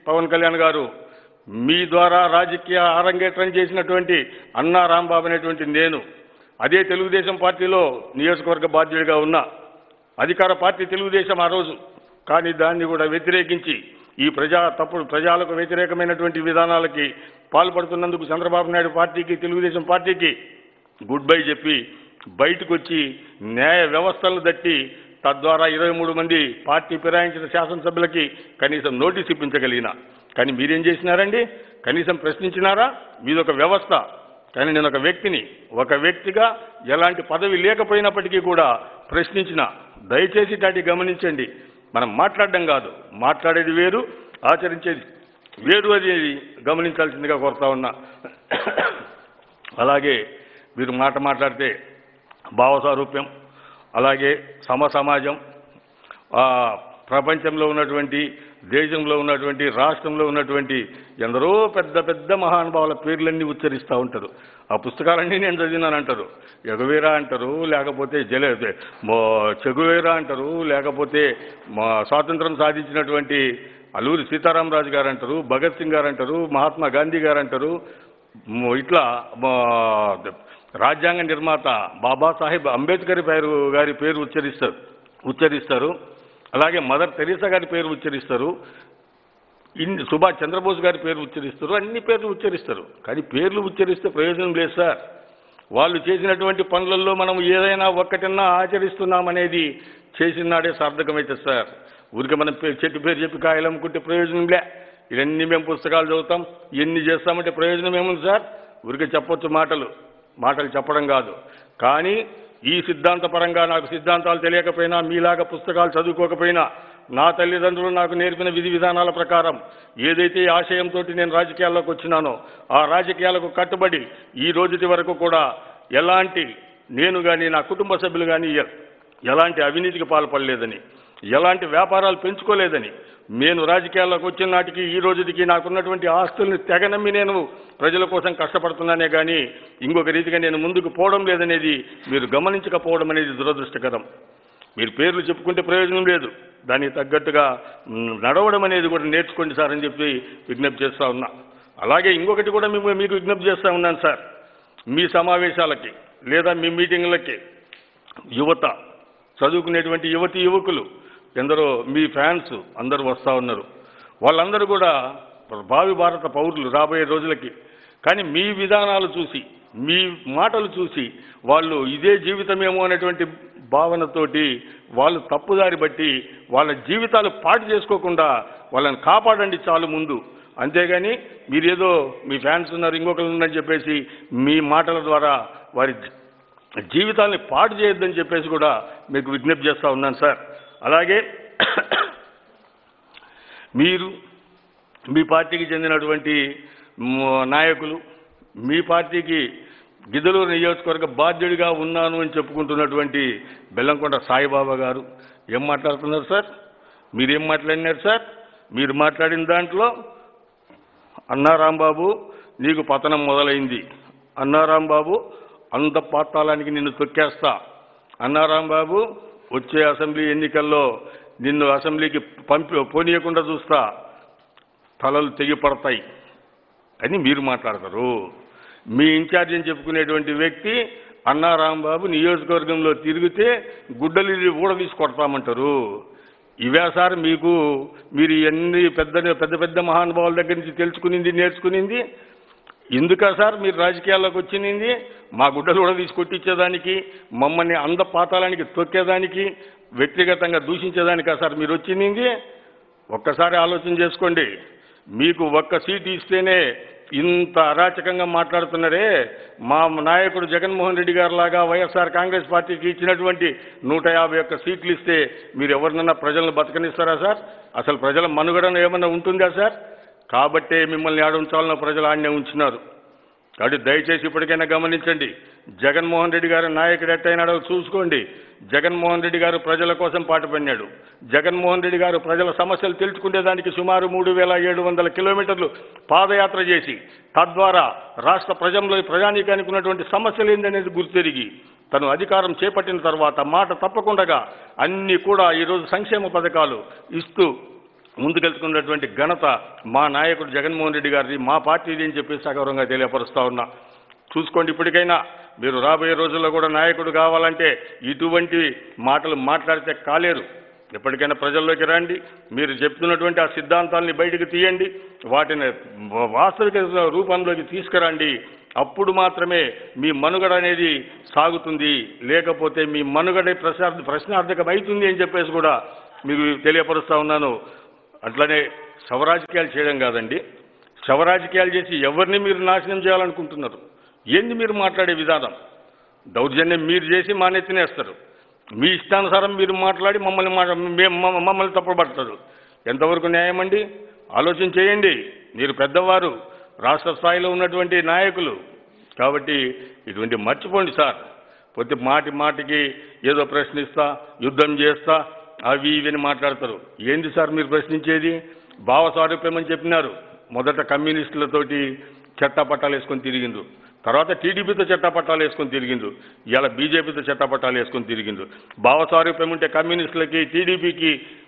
పవన్ కళ్యాణ్ గారు మీ ద్వారా రాజకీయ అరంగేట్రం చేసినటువంటి అన్నా రాంబాబు అనేటువంటి నేను అదే తెలుగుదేశం పార్టీలో నియోజకవర్గ బాధ్యుడిగా ఉన్నా అధికార పార్టీ తెలుగుదేశం ఆ రోజు కానీ దాన్ని కూడా వ్యతిరేకించి ఈ ప్రజా తప్పుడు ప్రజలకు వ్యతిరేకమైనటువంటి విధానాలకి పాల్పడుతున్నందుకు చంద్రబాబు నాయుడు పార్టీకి తెలుగుదేశం పార్టీకి గుడ్ బై చెప్పి బయటకు వచ్చి న్యాయ వ్యవస్థలను దట్టి తద్వారా ఇరవై మూడు మంది పార్టీ ఫిరాయించిన శాసనసభ్యులకి కనీసం నోటీస్ ఇప్పించగలిగిన కానీ మీరేం చేసినారండి కనీసం ప్రశ్నించినారా మీదొక వ్యవస్థ కానీ నేను ఒక వ్యక్తిని ఒక వ్యక్తిగా ఎలాంటి పదవి లేకపోయినప్పటికీ కూడా ప్రశ్నించిన దయచేసి దాటి గమనించండి మనం మాట్లాడడం కాదు మాట్లాడేది వేరు ఆచరించేది వేరు అది గమనించాల్సిందిగా కోరుతా ఉన్నా అలాగే మీరు మాట మాట్లాడితే భావసారూప్యం అలాగే సమ సమాజం ఆ, ప్రపంచంలో ఉన్నటువంటి దేశంలో ఉన్నటువంటి రాష్ట్రంలో ఉన్నటువంటి ఎందరో పెద్ద పెద్ద మహానుభావుల పేర్లన్నీ ఉచ్చరిస్తూ ఉంటారు ఆ పుస్తకాలన్నీ నేను చదివినానంటారు ఎగవేరా అంటారు లేకపోతే జల మో- చెగువేరా అంటారు లేకపోతే మా స్వాతంత్రం సాధించినటువంటి అల్లూరి సీతారామరాజు గారు అంటారు భగత్ సింగ్ గారు అంటారు మహాత్మా గాంధీ గారు అంటారు మ్, ఇట్లా మా- రాజ్యాంగ నిర్మాత బాబాసాహెబ్ అంబేద్కర్ పేరు గారి పేరు ఉచ్చరిస్తారు ఉచ్చరిస్తారు అలాగే మదర్ తెరీసా గారి పేరు ఉచ్చరిస్తారు ఇన్ని సుభాష్ చంద్రబోస్ గారి పేరు ఉచ్చరిస్తారు అన్ని పేర్లు ఉచ్చరిస్తారు కానీ పేర్లు ఉచ్చరిస్తే ప్రయోజనం లేదు సార్ వాళ్ళు చేసినటువంటి పనులలో మనం ఏదైనా ఒక్కటన్నా ఆచరిస్తున్నామనేది చేసిన నాడే సార్థకమైతే సార్ ఊరికే మనం పే- చెట్టు పేరు చెప్పి కాయలు అమ్ముకుంటే ప్రయోజనం లే ఇవన్నీ మేము పుస్తకాలు చదువుతాం ఎన్ని చేస్తామంటే ప్రయోజనం ఏముంది సార్ ఊరికే చెప్పొచ్చు మాటలు మాటలు చెప్పడం కాదు కానీ ఈ సిద్ధాంతపరంగా నాకు సిద్ధాంతాలు తెలియకపోయినా మీలాగా పుస్తకాలు చదువుకోకపోయినా నా తల్లిదండ్రులు నాకు నేర్పిన విధి విధానాల ప్రకారం ఏదైతే ఆశయంతో నేను రాజకీయాల్లోకి వచ్చినానో ఆ రాజకీయాలకు కట్టుబడి ఈ రోజుటి వరకు కూడా ఎలాంటి నేను కానీ నా కుటుంబ సభ్యులు కానీ ఎలాంటి అవినీతికి పాల్పడలేదని ఎలాంటి వ్యాపారాలు పెంచుకోలేదని నేను రాజకీయాల్లోకి వచ్చిన నాటికి ఈ రోజుకి నాకున్నటువంటి ఆస్తుల్ని తెగనమ్మి నేను ప్రజల కోసం కష్టపడుతున్నానే కానీ ఇంకొక రీతిగా నేను ముందుకు పోవడం లేదనేది మీరు గమనించకపోవడం అనేది దురదృష్టకరం మీరు పేర్లు చెప్పుకుంటే ప్రయోజనం లేదు దానికి తగ్గట్టుగా మ్, నడవడం అనేది కూడా నేర్చుకోండి సార్ అని చెప్పి విజ్ఞప్తి చేస్తా ఉన్నా అలాగే ఇంకొకటి కూడా మీకు మీకు విజ్ఞప్తి చేస్తా ఉన్నాను సార్ మీ సమావేశాలకి లేదా మీ మీటింగ్లకి యువత చదువుకునేటువంటి యువతి యువకులు ఎందరో మీ ఫ్యాన్స్ అందరూ వస్తూ ఉన్నారు వాళ్ళందరూ కూడా భావి భారత పౌరులు రాబోయే రోజులకి కానీ మీ విధానాలు చూసి మీ మాటలు చూసి వాళ్ళు ఇదే జీవితమేమో అనేటువంటి భావనతోటి వాళ్ళు తప్పుదారి బట్టి వాళ్ళ జీవితాలు పాటు చేసుకోకుండా వాళ్ళని కాపాడండి చాలు ముందు అంతేగాని మీరేదో మీ ఫ్యాన్స్ ఉన్నారు ఇంకొకరు ఉన్నారని చెప్పేసి మీ మాటల ద్వారా వారి జీవితాల్ని పాడు చేయొద్దని చెప్పేసి కూడా మీకు విజ్ఞప్తి చేస్తా ఉన్నాను సార్ అలాగే మీరు మీ పార్టీకి చెందినటువంటి మ్, నాయకులు మీ పార్టీకి గిద్దలూరు నియోజకవర్గ బాధ్యుడిగా ఉన్నాను అని చెప్పుకుంటున్నటువంటి బెల్లంకొండ సాయిబాబా గారు ఏం మాట్లాడుతున్నారు సార్ మీరేం మాట్లాడినారు సార్ మీరు మాట్లాడిన దాంట్లో అన్నా రాంబాబు నీకు పతనం మొదలైంది అన్నా రాంబాబు అంత పాతాళానికి నిన్ను తొక్కేస్తా అన్నా రాంబాబు వచ్చే అసెంబ్లీ ఎన్నికల్లో నిన్ను అసెంబ్లీకి పంపి పోనీయకుండా చూస్తా తలలు తెగిపడతాయి అని మీరు మాట్లాడతారు మీ ఇన్ఛార్జ్ అని చెప్పుకునేటువంటి వ్యక్తి అన్నా రాంబాబు నియోజకవర్గంలో తిరిగితే గుడ్డలు ఊడదీసి కొడతామంటారు ఇవే సార్ మీకు మీరు ఎన్ని పెద్ద పెద్ద పెద్ద మహానుభావుల దగ్గర నుంచి తెలుసుకునింది నేర్చుకునింది ఎందుకా సార్ మీరు రాజకీయాల్లోకి వచ్చింది మా గుడ్డలు కూడా తీసి కొట్టించేదానికి మమ్మల్ని అంద పాతాళానికి తొక్కేదానికి వ్యక్తిగతంగా దూషించేదానికా సార్ మీరు వచ్చింది ఒక్కసారి ఆలోచన చేసుకోండి మీకు ఒక్క సీట్ ఇస్తేనే ఇంత అరాచకంగా మాట్లాడుతున్నారే మా నాయకుడు జగన్మోహన్ రెడ్డి గారు లాగా వైఎస్ఆర్ కాంగ్రెస్ పార్టీకి ఇచ్చినటువంటి నూట యాభై ఒక్క సీట్లు ఇస్తే మీరు ఎవరినన్నా ప్రజలను బతకనిస్తారా సార్ అసలు ప్రజల మనుగడన ఏమన్నా ఉంటుందా సార్ కాబట్టే మిమ్మల్ని ఆడ ఉంచాలన్న ప్రజలు ఆడనే ఉంచినారు కాబట్టి దయచేసి ఇప్పటికైనా గమనించండి జగన్మోహన్ రెడ్డి గారి నాయకుడు ఎట్టయినాడో చూసుకోండి జగన్మోహన్ రెడ్డి గారు ప్రజల కోసం పాటుపడినాడు జగన్మోహన్ రెడ్డి గారు ప్రజల సమస్యలు తెలుసుకునేదానికి సుమారు మూడు వేల ఏడు వందల కిలోమీటర్లు పాదయాత్ర చేసి తద్వారా రాష్ట్ర ప్రజల్లో ప్రజానీకానికి ఉన్నటువంటి సమస్యలు ఏందనేది గుర్తెరిగి తను అధికారం చేపట్టిన తర్వాత మాట తప్పకుండా అన్ని కూడా ఈరోజు సంక్షేమ పథకాలు ఇస్తూ ముందుకెళ్తున్నటువంటి ఘనత మా నాయకుడు జగన్మోహన్ రెడ్డి గారిది మా పార్టీది అని చెప్పి సగౌరవంగా తెలియపరుస్తా ఉన్నా చూసుకోండి ఇప్పటికైనా మీరు రాబోయే రోజుల్లో కూడా నాయకుడు కావాలంటే ఇటువంటి మాటలు మాట్లాడితే కాలేరు ఎప్పటికైనా ప్రజల్లోకి రండి మీరు చెప్తున్నటువంటి ఆ సిద్ధాంతాలని బయటకు తీయండి వాటిని వాస్తవిక రూపంలోకి తీసుకురండి అప్పుడు మాత్రమే మీ మనుగడ అనేది సాగుతుంది లేకపోతే మీ మనుగడ ప్రశ్న ప్రశ్నార్థకం అవుతుంది అని చెప్పేసి కూడా మీకు తెలియపరుస్తా ఉన్నాను అట్లనే శవరాజకీయాలు చేయడం కాదండి శవరాజకీయాలు చేసి ఎవరిని మీరు నాశనం చేయాలనుకుంటున్నారు ఏంది మీరు మాట్లాడే విధానం దౌర్జన్యం మీరు చేసి మా నెత్తినేస్తారు మీ ఇష్టానుసారం మీరు మాట్లాడి మమ్మల్ని మా- మేము- మమ్మ- మమ్మల్ని తప్పుపడతారు ఎంతవరకు న్యాయం అండి ఆలోచన చేయండి మీరు పెద్దవారు రాష్ట్ర స్థాయిలో ఉన్నటువంటి నాయకులు కాబట్టి ఇటువంటి మర్చిపోండి సార్ ప్రతి మాటి మాటికి ఏదో ప్రశ్నిస్తా యుద్ధం చేస్తా అవి ఇవి అని మాట్లాడతారు ఏంది సార్ మీరు ప్రశ్నించేది భావ స్వారూప్యం అని చెప్పినారు మొదట కమ్యూనిస్టులతోటి చట్టపట్టాలు వేసుకొని తిరిగిండ్రు తర్వాత టీడీపీతో చట్టపట్టాలు వేసుకొని తిరిగిండ్రు ఇలా బీజేపీతో చట్టపట్టాలు వేసుకొని తిరిగిండ్రు భావ స్వారూప్యం ఉంటే కమ్యూనిస్టులకి టీడీపీకి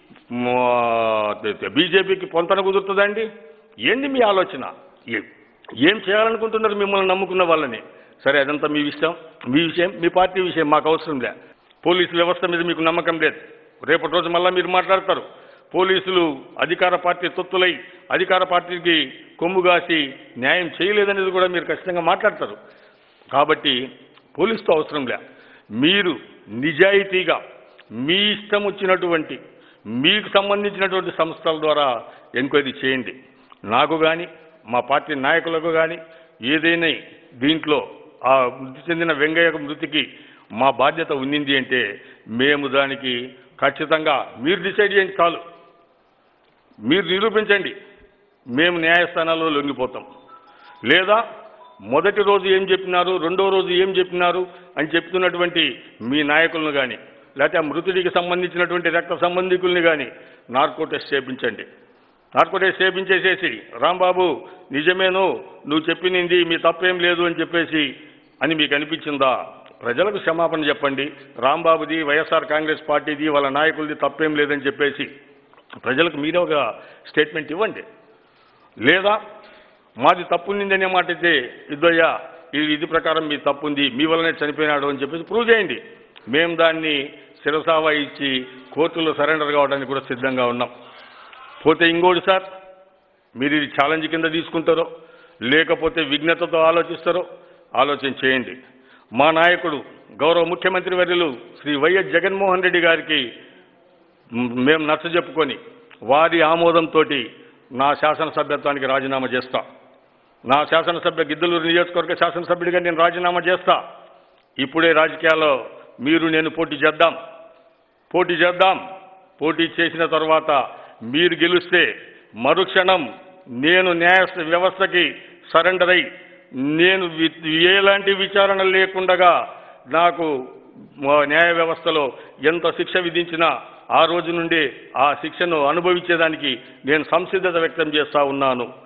బీజేపీకి పొంతన కుదురుతుందండి ఏంది మీ ఆలోచన ఏ- ఏం చేయాలనుకుంటున్నారు మిమ్మల్ని నమ్ముకున్న వాళ్ళని సరే అదంతా మీ విషయం మీ విషయం మీ పార్టీ విషయం మాకు అవసరం లే పోలీసు వ్యవస్థ మీద మీకు నమ్మకం లేదు రేపటి రోజు మళ్ళా మీరు మాట్లాడతారు పోలీసులు అధికార పార్టీ తొత్తులై అధికార పార్టీకి కొమ్ముగాసి న్యాయం చేయలేదనేది కూడా మీరు ఖచ్చితంగా మాట్లాడతారు కాబట్టి పోలీసుతో అవసరం లే మీరు నిజాయితీగా మీ ఇష్టం వచ్చినటువంటి మీకు సంబంధించినటువంటి సంస్థల ద్వారా ఎంక్వైరీ చేయండి నాకు కానీ మా పార్టీ నాయకులకు కానీ ఏదైనా దీంట్లో ఆ మృతి చెందిన వెంగయ్య మృతికి మా బాధ్యత ఉన్నింది అంటే మేము దానికి ఖచ్చితంగా మీరు డిసైడ్ చేయండి చాలు మీరు నిరూపించండి మేము న్యాయస్థానాల్లో లొంగిపోతాం లేదా మొదటి రోజు ఏం చెప్పినారు రెండో రోజు ఏం చెప్పినారు అని చెప్తున్నటువంటి మీ నాయకులను కానీ లేకపోతే ఆ మృతుడికి సంబంధించినటువంటి రక్త సంబంధికుల్ని కానీ నార్కో టెస్ట్ చేయించండి నార్కో టెస్ట్ చేయించేసేసి రాంబాబు నిజమేను నువ్వు చెప్పినింది మీ తప్పేం లేదు అని చెప్పేసి అని మీకు అనిపించిందా ప్రజలకు క్షమాపణ చెప్పండి రాంబాబుది వైఎస్ఆర్ కాంగ్రెస్ పార్టీది వాళ్ళ నాయకులది తప్పేం లేదని చెప్పేసి ప్రజలకు మీరే ఒక స్టేట్మెంట్ ఇవ్వండి లేదా మాది తప్పుందనే మాట అయితే ఇద్దయ్యా ఇది ఇది ప్రకారం మీ తప్పుంది మీ వల్లనే చనిపోయినాడు అని చెప్పేసి ప్రూవ్ చేయండి మేము దాన్ని శిరసావా ఇచ్చి కోర్టులో సరెండర్ కావడానికి కూడా సిద్ధంగా ఉన్నాం పోతే ఇంకోటి సార్ మీరు ఇది ఛాలెంజ్ కింద తీసుకుంటారో లేకపోతే విఘ్నతతో ఆలోచిస్తారో ఆలోచన చేయండి మా నాయకుడు గౌరవ ముఖ్యమంత్రి వర్యులు శ్రీ వైఎస్ జగన్మోహన్ రెడ్డి గారికి మ్, మేము నచ్చ చెప్పుకొని వారి ఆమోదంతో నా శాసనసభ్యత్వానికి రాజీనామా చేస్తా నా శాసనసభ్య గిద్దలూరు నియోజకవర్గ శాసనసభ్యుడిగా నేను రాజీనామా చేస్తా ఇప్పుడే రాజకీయాల్లో మీరు నేను పోటీ చేద్దాం పోటీ చేద్దాం పోటీ చేసిన తర్వాత మీరు గెలిస్తే మరుక్షణం నేను న్యాయ వ్యవస్థకి సరెండర్ అయి నేను వి- ఎలాంటి విచారణ లేకుండగా నాకు మా న్యాయ వ్యవస్థలో ఎంత శిక్ష విధించినా ఆ రోజు నుండి ఆ శిక్షను అనుభవించేదానికి నేను సంసిద్ధత వ్యక్తం చేస్తా ఉన్నాను